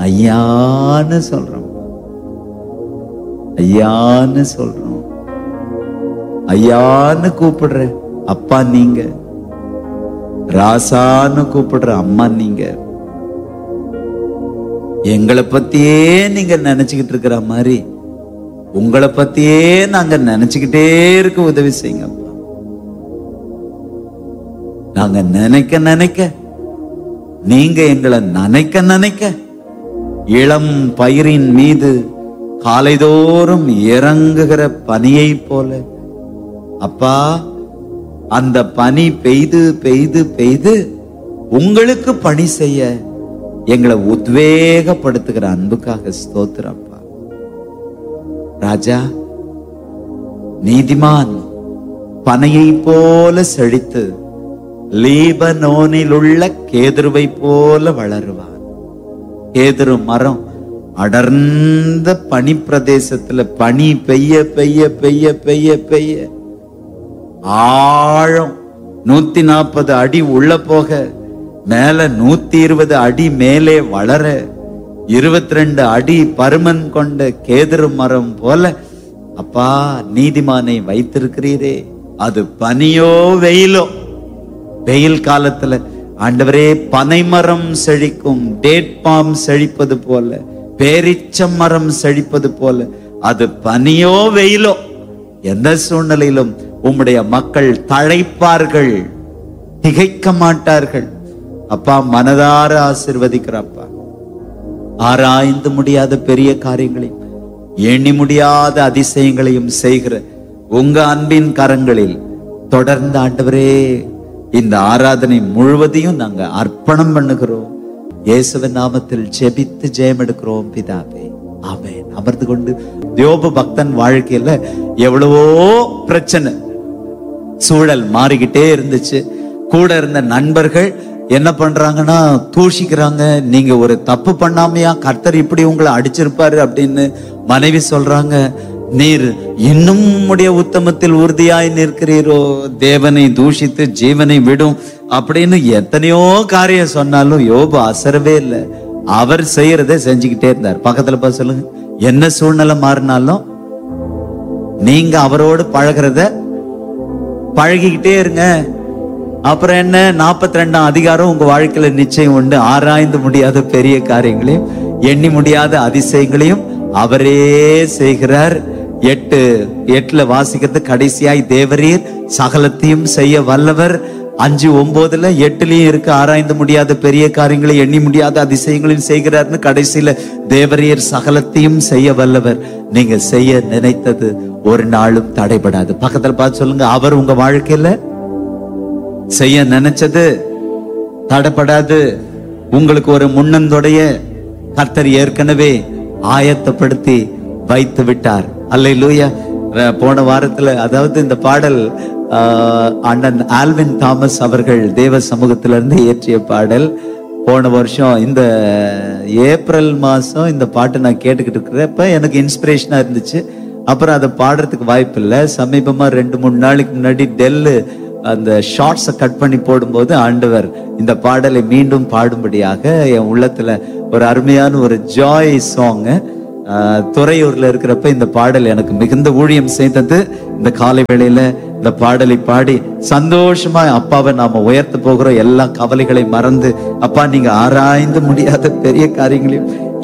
ஐயான்னு சொல்றோம் ஐயான்னு சொல்றோம் ஐயான்னு கூப்பிடுற அப்பா நீங்க ராசான்னு கூப்பிடுற அம்மா நீங்க எங்களை பத்தியே நீங்க நினைச்சுக்கிட்டு இருக்கிற மாதிரி உங்களை பத்தியே நாங்க நினைச்சுக்கிட்டே இருக்க உதவி செய்யுங்க அப்பா நாங்க நினைக்க நினைக்க நீங்க எங்களை நினைக்க நினைக்க இளம் பயிரின் மீது காலைதோறும் இறங்குகிற பனியை போல அப்பா அந்த பனி பெய்து பெய்து பெய்து உங்களுக்கு பணி செய்ய எங்களை உத்வேகப்படுத்துகிற அன்புக்காக ஸ்தோத்திரப்பா ராஜா நீதிமான் பனையை போல செழித்து லீபனோனில் உள்ள கேதுருவை போல வளருவான் கேதுரு மரம் அடர்ந்த பனி பிரதேசத்துல பனி பெய்ய பெய்ய பெய்ய பெய்ய பெய்ய ஆழம் நூத்தி நாற்பது அடி உள்ள போக மேல நூத்தி இருபது அடி மேலே வளர இருபத்தி ரெண்டு அடி பருமன் கொண்ட கேதுரு மரம் போல அப்பா நீதிமானை வைத்திருக்கிறீரே அது பனியோ வெயிலோ வெயில் காலத்துல ஆண்டவரே பனைமரம் செழிக்கும் டேட் பாம் செழிப்பது போல பேரிச்ச மரம் செழிப்பது போல அது பனியோ வெயிலோ எந்த சூழ்நிலையிலும் உம்முடைய மக்கள் தழைப்பார்கள் திகைக்க மாட்டார்கள் அப்பா மனதார ஆசிர்வதிக்கிறப்பா ஆராய்ந்து முடியாத பெரிய காரியங்களையும் எண்ணி முடியாத அதிசயங்களையும் செய்கிற உங்க அன்பின் கரங்களில் தொடர்ந்து ஆண்டவரே இந்த ஆராதனை முழுவதையும் நாங்க அர்ப்பணம் பண்ணுகிறோம் இயேசுவின் நாமத்தில் ஜெபித்து ஜெயம் எடுக்கிறோம் பிதாவே ஆமென் அமர்ந்து கொண்டு யோபு பக்தன் வாழ்க்கையில எவ்வளவோ பிரச்சனை சூழல் மாறிக்கிட்டே இருந்துச்சு கூட இருந்த நண்பர்கள் என்ன பண்றாங்கன்னா தூஷிக்கிறாங்க நீங்க ஒரு தப்பு பண்ணாமையா கர்த்தர் இப்படி உங்களை அடிச்சிருப்பாரு அப்படின்னு மனைவி சொல்றாங்க நீர் இன்னும் உம்முடைய உத்தமத்தில் உறுதியாய் நிற்கிறீரோ தேவனை தூஷித்து ஜீவனை விடும் அப்படின்னு எத்தனையோ காரியம் சொன்னாலும் யோபு அசரவே இல்லை அவர் செய்யறதை செஞ்சுக்கிட்டே இருந்தார் பக்கத்துல பார்த்து சொல்லுங்க என்ன சூழ்நிலை மாறினாலும் நீங்க அவரோடு பழகிறத பழகிக்கிட்டே இருங்க அப்புறம் என்ன நாற்பத்தி ரெண்டாம் அதிகாரம் உங்க வாழ்க்கையில நிச்சயம் உண்டு ஆராய்ந்து முடியாத பெரிய காரியங்களையும் எண்ணி முடியாத அதிசயங்களையும் அவரே செய்கிறார் எட்டு எட்டுல வாசிக்கிறது கடைசியாய் தேவரீர் சகலத்தையும் செய்ய வல்லவர் அஞ்சு ஒன்பதுல எட்டுலயும் இருக்கு ஆராய்ந்து முடியாத பெரிய காரியங்களை எண்ணி முடியாத அதிசயங்களையும் செய்கிறார்னு கடைசியில தேவரீர் சகலத்தையும் செய்ய வல்லவர் நீங்க செய்ய நினைத்தது ஒரு நாளும் தடைபடாது பக்கத்துல பார்த்து சொல்லுங்க அவர் உங்க வாழ்க்கையில செய்ய நினைச்சது தடைப்படாது உங்களுக்கு ஒரு முன்னந்தொடைய கர்த்தர் ஏற்கனவே ஆயத்தப்படுத்தி வைத்து விட்டார் அல்லேலூயா ர- போன வாரத்துல அதாவது இந்த பாடல் ஆஹ், அண்ணன் ஆல்வின் தாமஸ் அவர்கள் தேவ சமூகத்திலிருந்து இயற்றிய பாடல் போன வருஷம் இந்த ஏப்ரல் மாசம் இந்த பாட்டு நான் கேட்டுக்கிட்டு இருக்கிறப்ப எனக்கு இன்ஸ்பிரேஷனா இருந்துச்சு அப்புறம் அதை பாடுறதுக்கு வாய்ப்பு இல்லை சமீபமா ரெண்டு மூணு நாளைக்கு முன்னாடி டெல்லு அந்த ஷார்ட்ஸை கட் பண்ணி போடும்போது ஆண்டவர் இந்த பாடலை மீண்டும் பாடும்படியாக என் உள்ளத்துல ஒரு அருமையான ஒரு ஜாய் சாங் துறையூர்ல இருக்கிறப்ப இந்த பாடல் எனக்கு மிகுந்த ஊழியம் செய்தது இந்த காலை வேளையில இந்த பாடலை பாடி சந்தோஷமா அப்பாவை நாம உயர்த்த போகிறோம் எல்லா கவலைகளை மறந்து அப்பா நீங்க ஆராய்ந்து முடியாத பெரிய காரியங்களையும்